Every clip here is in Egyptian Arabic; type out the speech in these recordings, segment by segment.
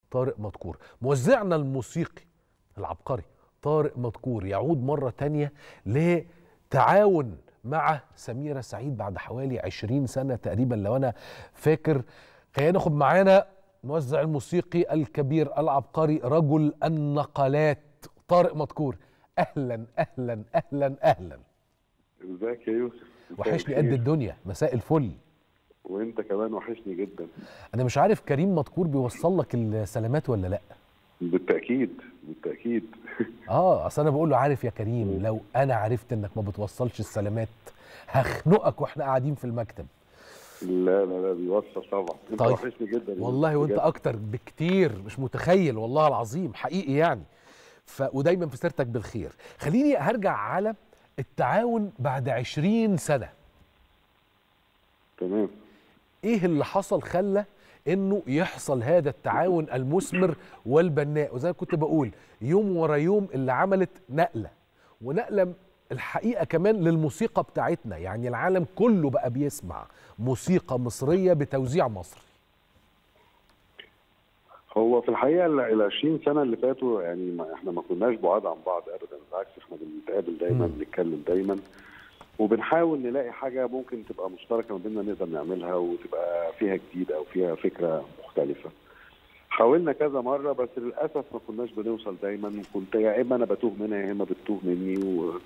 طارق مدكور موزعنا الموسيقي العبقري طارق مدكور يعود مرة تانية لتعاون مع سميرة سعيد بعد حوالي 20 سنة تقريبا لو أنا فاكر خلينا ناخد معانا موزع الموسيقي الكبير العبقري رجل النقلات طارق مدكور أهلا أهلا أهلا أهلا ازيك يا يوسف مساء وحشني قد الخير. الدنيا مساء الفل وانت كمان وحشني جدا أنا مش عارف كريم مدكور بيوصل لك السلامات ولا لأ بالتاكيد بالتاكيد اه اصل انا بقول له عارف يا كريم لو انا عرفت انك ما بتوصلش السلامات هخنقك واحنا قاعدين في المكتب لا لا لا بيوصل طبعا انت طيب. وحشني جدا يا والله يوسف، وانت بجد. اكتر بكتير مش متخيل والله العظيم حقيقي يعني ف ودايما في سيرتك بالخير خليني هرجع على التعاون بعد عشرين سنة تمام ايه اللي حصل خلى انه يحصل هذا التعاون المثمر والبناء وزي ما كنت بقول يوم ورا يوم اللي عملت نقله ونقله الحقيقه كمان للموسيقى بتاعتنا يعني العالم كله بقى بيسمع موسيقى مصريه بتوزيع مصري هو في الحقيقه ال ال 20 سنه اللي فاتوا يعني ما احنا ما كناش بعاد عن بعض ابدا بالعكس احنا بنتقابل دايما مم. بنتكلم دايما وبنحاول نلاقي حاجه ممكن تبقى مشتركه ما بيننا نقدر نعملها وتبقى فيها جديد او فيها فكره مختلفه. حاولنا كذا مره بس للاسف ما كناش بنوصل دايما كنت يا اما انا بتوه منها يا اما بتوه مني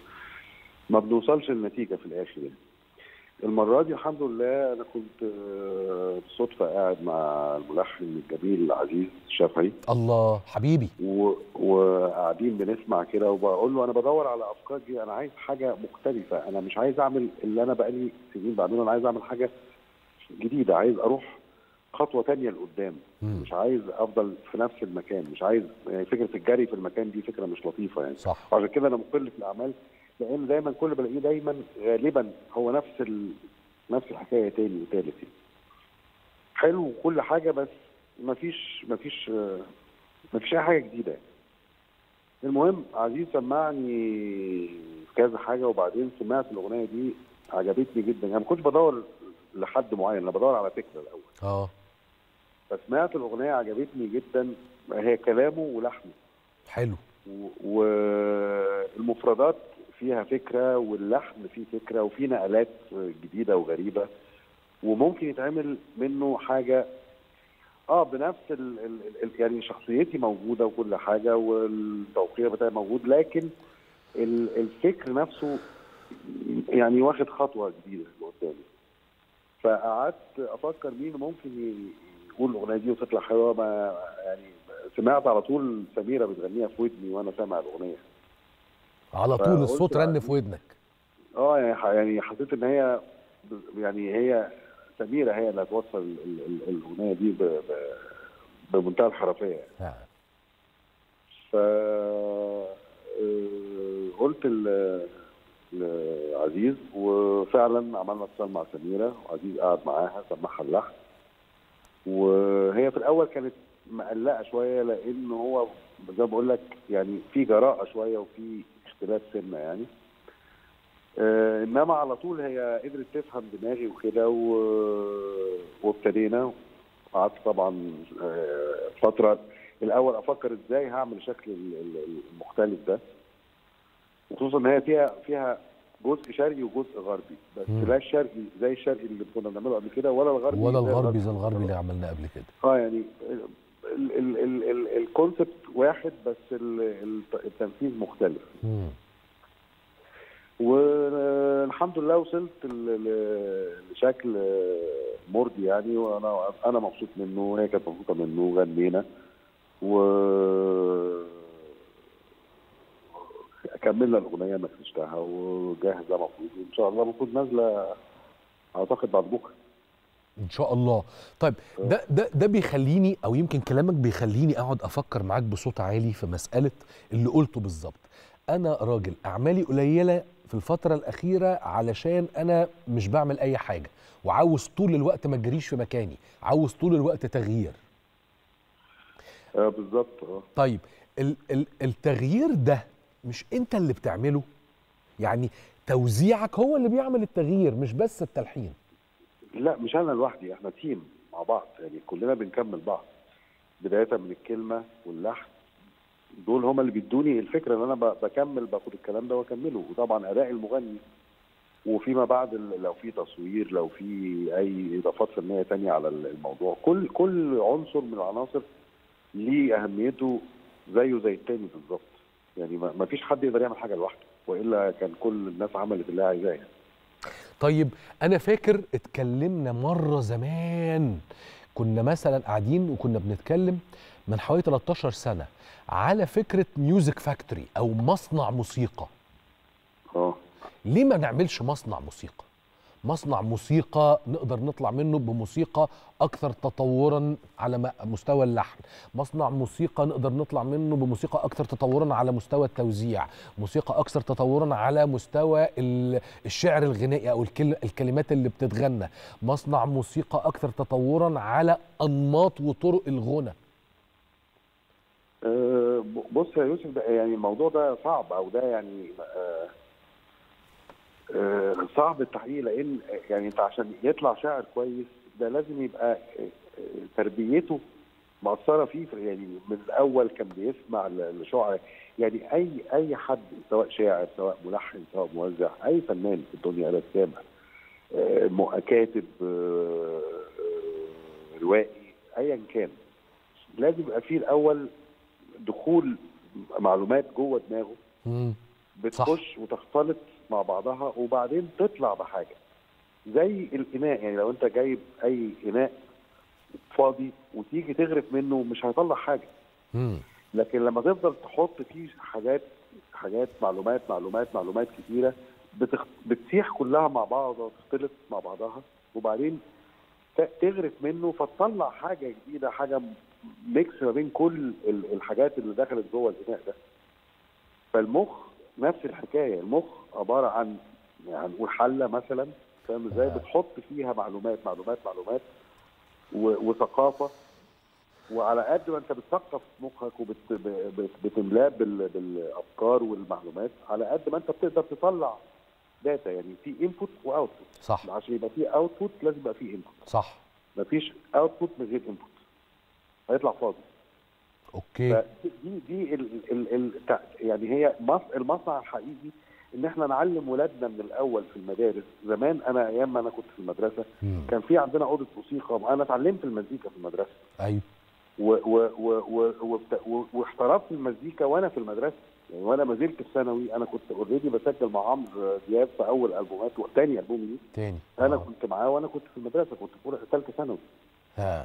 وما بنوصلش لنتيجه في الاخر يعني. المره دي الحمد لله انا كنت آه، بالصدفه قاعد مع الملحن الجميل العزيز الشافعي الله حبيبي و... وقاعدين بنسمع كده وبقول له انا بدور على افكار دي انا عايز حاجه مختلفه انا مش عايز اعمل اللي انا بقالي سنين بعمله انا عايز اعمل حاجه جديده عايز اروح خطوه تانية لقدام مم. مش عايز افضل في نفس المكان مش عايز يعني فكره الجري في المكان دي فكره مش لطيفه يعني صح وعشان كده انا مقل في الاعمال لان دايما كل اللي بلاقيه دايما غالبا هو نفس ال... نفس الحكايه تاني وتالت يعني. حلو وكل حاجه بس مفيش مفيش آه، مفيش اي حاجه جديده يعني. المهم عزيز سمعني كذا حاجه وبعدين سمعت الاغنيه دي عجبتني جدا يعني ما كنتش بدور لحد معين انا بدور على فكره الاول اه فسمعت الاغنيه عجبتني جدا هي كلامه ولحنه حلو و- والمفردات فيها فكره واللحن فيه فكره وفيه نقلات جديده وغريبه وممكن يتعمل منه حاجه اه بنفس ال ال ال يعني شخصيتي موجوده وكل حاجه والتوقيع بتاعي موجود لكن ال- الفكر نفسه يعني واخد خطوه جديده قدامي فقعدت افكر مين ممكن ي- يقول الاغنيه دي وتطلع حلوه ما يعني سمعت على طول سميره بتغنيها في ودني وانا سامع الاغنيه على طول فقلت الصوت رن بعد- في ودنك اه يعني ح- يعني حسيت ان هي ب- يعني هي سميره هي اللي هتوصل ال- ال- ال- الاغنيه دي ب- ب- بمنتهى الحرفيه يعني آه. ف آه، قلت ل- لعزيز وفعلا عملنا اتصال مع سميره وعزيز قعد معاها سمعها اللحن وهي في الاول كانت مقلقه شويه لان هو زي ما بقول لك يعني في جراءه شويه وفي اختلاف سنه يعني آه انما على طول هي قدرت تفهم دماغي وكده و- وابتدينا قعدت طبعا آه، فتره الاول افكر ازاي هعمل الشكل ال- ال- المختلف ده وخصوصا ان هي فيها فيها جزء شرقي وجزء غربي بس مم. لا الشرقي زي الشرقي اللي كنا بنعمله قبل كده ولا الغربي ولا زي الغربي زي الغربي اللي عملناه قبل كده اه يعني ال- ال- ال- ال- الكونسبت واحد بس ال- ال- التنفيذ مختلف مم. والحمد لله وصلت ل- ل- لشكل مرضي يعني وانا انا مبسوط منه وهي كانت مبسوطه منه وغنينا و كملنا الاغنيه نفذتها وجاهزه المفروض ان شاء الله المفروض نازله اعتقد بعد بكره ان شاء الله طيب ده ده ده بيخليني او يمكن كلامك بيخليني اقعد افكر معاك بصوت عالي في مساله اللي قلته بالظبط انا راجل اعمالي قليله في الفتره الاخيره علشان انا مش بعمل اي حاجه وعاوز طول الوقت ما اجريش في مكاني عاوز طول الوقت تغيير آه بالظبط اه طيب ال ال التغيير ده مش انت اللي بتعمله يعني توزيعك هو اللي بيعمل التغيير مش بس التلحين لا مش انا لوحدي احنا تيم مع بعض يعني كلنا بنكمل بعض بدايه من الكلمه واللحن دول هما اللي بيدوني الفكره ان انا ب- بكمل باخد الكلام ده واكمله وطبعا اداء المغني وفيما بعد ال- لو في تصوير لو في اي اضافات فنيه تانية على ال- الموضوع كل كل عنصر من العناصر ليه اهميته زيه زي التاني بالظبط يعني ما ما فيش حد يقدر يعمل حاجه لوحده والا كان كل الناس عملت اللي هي عايزاه يعني. طيب انا فاكر اتكلمنا مره زمان كنا مثلا قاعدين وكنا بنتكلم من حوالي 13 سنه على فكره ميوزك فاكتوري او مصنع موسيقى اه ليه ما نعملش مصنع موسيقى مصنع موسيقى نقدر نطلع منه بموسيقى اكثر تطورا على م- مستوى اللحن مصنع موسيقى نقدر نطلع منه بموسيقى اكثر تطورا على مستوى التوزيع موسيقى اكثر تطورا على مستوى ال- الشعر الغنائي او الكل- الكلمات اللي بتتغنى مصنع موسيقى اكثر تطورا على انماط وطرق الغنى أه، ب- بص يا يوسف ده يعني الموضوع ده صعب او ده يعني أه، أه، صعب التحقيق لان يعني انت عشان يطلع شاعر كويس ده لازم يبقى أه، أه، تربيته مأثرة فيه في- يعني من الأول كان بيسمع ل- لشعراء يعني أي أي حد سواء شاعر سواء ملحن سواء موزع أي فنان في الدنيا رسام أه، م- كاتب أه، أه، روائي أيا كان لازم يبقى فيه الأول دخول معلومات جوه دماغه مم. بتخش وتختلط مع بعضها وبعدين تطلع بحاجه زي الاناء يعني لو انت جايب اي اناء فاضي وتيجي تغرف منه مش هيطلع حاجه مم. لكن لما تفضل تحط فيه حاجات حاجات معلومات معلومات معلومات كتيره بتخ... بتسيح كلها مع بعض وتختلط مع بعضها وبعدين ت- تغرف منه فتطلع حاجه جديده حاجه م- ميكس ما بين كل ال- الحاجات اللي دخلت جوه الاناء ده فالمخ نفس الحكايه المخ عباره عن يعني هنقول حله مثلا فاهم ازاي آه. بتحط فيها معلومات معلومات معلومات و- وثقافه وعلى قد ما انت بتثقف مخك وبتملاه بالافكار والمعلومات على قد ما انت بتقدر تطلع داتا يعني في انبوت واوتبوت صح عشان يبقى في اوتبوت لازم يبقى في انبوت صح مفيش اوتبوت من غير انبوت هيطلع فاضي اوكي فدي دي ال ال ال تع- يعني هي مص- المصنع الحقيقي ان احنا نعلم ولادنا من الاول في المدارس زمان انا ايام ما انا كنت في المدرسه مم. كان في عندنا اوضه موسيقى انا اتعلمت المزيكا في المدرسه ايوه و و و و وبت- و واحترفت المزيكا وانا في المدرسه يعني وانا ما زلت في ثانوي انا كنت اوريدي بسجل مع عمرو دياب في اول البومات وثاني البوم ليه تاني انا آه. كنت معاه وانا كنت في المدرسه كنت في أولى- ثالثه ثانوي ها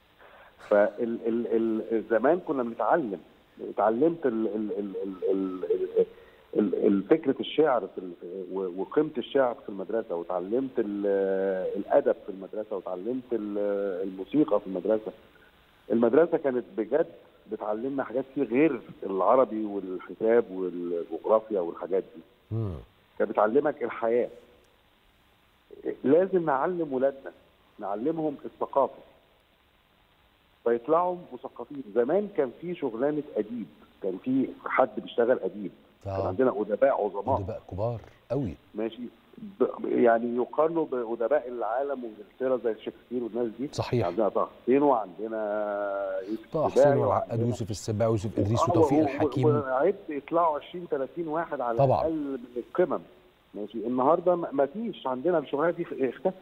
فال ال ال زمان كنا بنتعلم اتعلمت ال ال ال ال ال ال ال فكره الشعر في ال و- وقيمه الشعر في المدرسه وتعلمت ال- الادب في المدرسه وتعلمت ال- الموسيقى في المدرسه المدرسه كانت بجد بتعلمنا حاجات كتير غير العربي والحساب والجغرافيا والحاجات دي مم. كانت بتعلمك الحياه لازم نعلم ولادنا نعلمهم الثقافه فيطلعوا مثقفين زمان كان في شغلانه اديب كان في حد بيشتغل اديب كان اه عندنا ادباء عظماء ادباء كبار قوي ماشي ب- يعني يقارنوا بادباء العالم وانجلترا زي شكسبير والناس دي صحيح عندنا طه حسين وعندنا يوسف طه السباعي حسين والعقاد وعندنا- يوسف السباعي ويوسف ادريس آه، وتوفيق و- و- الحكيم وعد يطلعوا 20 30 واحد على طبعاً. الاقل من القمم ماشي النهارده ما ما فيش عندنا الشغلانه دي اختفت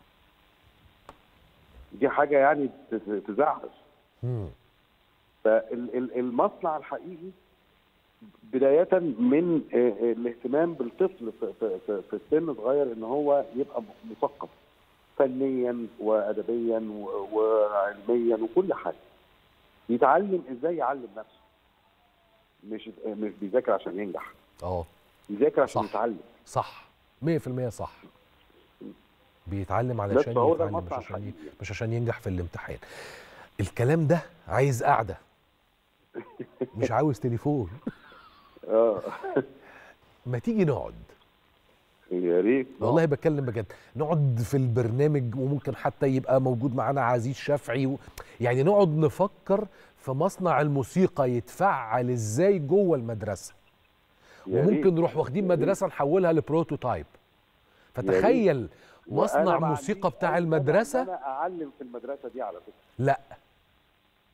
دي حاجه يعني ت- ت- تزعل مم. فالمصنع الحقيقي بداية من آه، آه، الاهتمام بالطفل في- في- في في السن صغير ان هو يبقى مثقف فنيا وادبيا و- وعلميا وكل حاجه. يتعلم ازاي يعلم نفسه. مش مش بيذاكر عشان ينجح، اه بيذاكر عشان صح. يتعلم. صح 100% صح بيتعلم بس علشان هو ده يتعلم مش المصنع عشان ي- الحقيقي. مش عشان ينجح في الامتحان الكلام ده عايز قعده مش عاوز تليفون اه ما تيجي نقعد يا ريت والله بتكلم بجد نقعد في البرنامج وممكن حتى يبقى موجود معانا عزيز شافعي و... يعني نقعد نفكر في مصنع الموسيقى يتفعل ازاي جوه المدرسه يا ريت. وممكن نروح واخدين يا ريت. مدرسه نحولها لبروتوتايب ريت. فتخيل وأنا مصنع ما موسيقى عنديش بتاع أي مانع إن المدرسه انا اعلم في المدرسه دي على فكره لا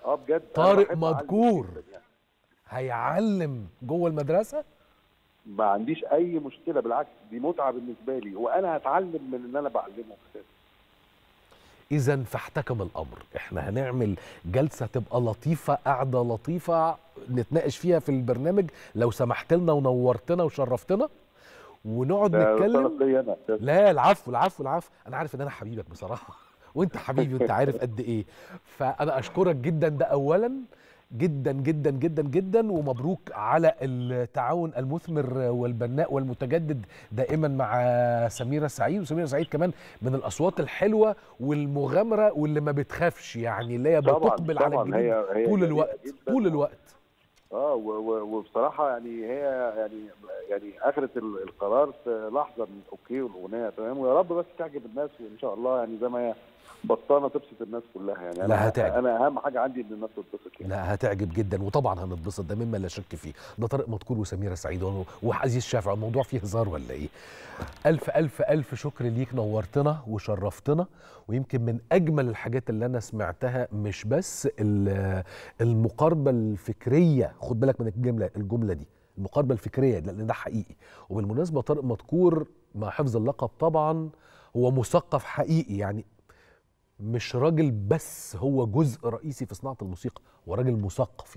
اه بجد أنا طارق بحب أعلم مدكور. جداً يعني. هيعلم جوه المدرسه ما عنديش اي مشكله بالعكس دي متعه بالنسبه لي وانا هتعلم من ان انا بعلمه اساسا اذا فاحتكم الامر احنا هنعمل جلسه تبقى لطيفه قعده لطيفه نتناقش فيها في البرنامج لو سمحت لنا ونورتنا وشرفتنا ونقعد ده نتكلم شرف ليا انا لا العفو العفو العفو انا عارف ان انا حبيبك بصراحه وانت حبيبي وانت عارف قد ايه فانا اشكرك جدا ده اولا جدا جدا جدا جدا ومبروك على التعاون المثمر والبناء والمتجدد دائما مع سميرة سعيد وسميرة سعيد كمان من الاصوات الحلوه والمغامره واللي ما بتخافش يعني اللي هي طبعا بتقبل على طبعا الجديد هي هي طول جميلة الوقت جداً. طول الوقت اه و- و- وبصراحه يعني هي يعني يعني اخذت ال- القرار في لحظه من اوكي والاغنيه تمام ويا رب بس تعجب الناس وان شاء الله يعني زي ما هي بطانه تبسط الناس كلها يعني لا، انا هتعجب. انا اهم حاجه عندي ان الناس تتبسط يعني لا هتعجب جدا وطبعا هنتبسط ده مما لا شك فيه ده طارق مدكور وسميرة سعيد و- وعزيز شافع الموضوع فيه هزار ولا ايه الف الف الف شكر ليك نورتنا وشرفتنا ويمكن من اجمل الحاجات اللي انا سمعتها مش بس ال- المقاربه الفكريه خد بالك من الجمله الجمله دي المقاربه الفكريه لان ده حقيقي وبالمناسبه طارق مدكور مع حفظ اللقب طبعا هو مثقف حقيقي يعني مش راجل بس هو جزء رئيسي في صناعه الموسيقى هو راجل مثقف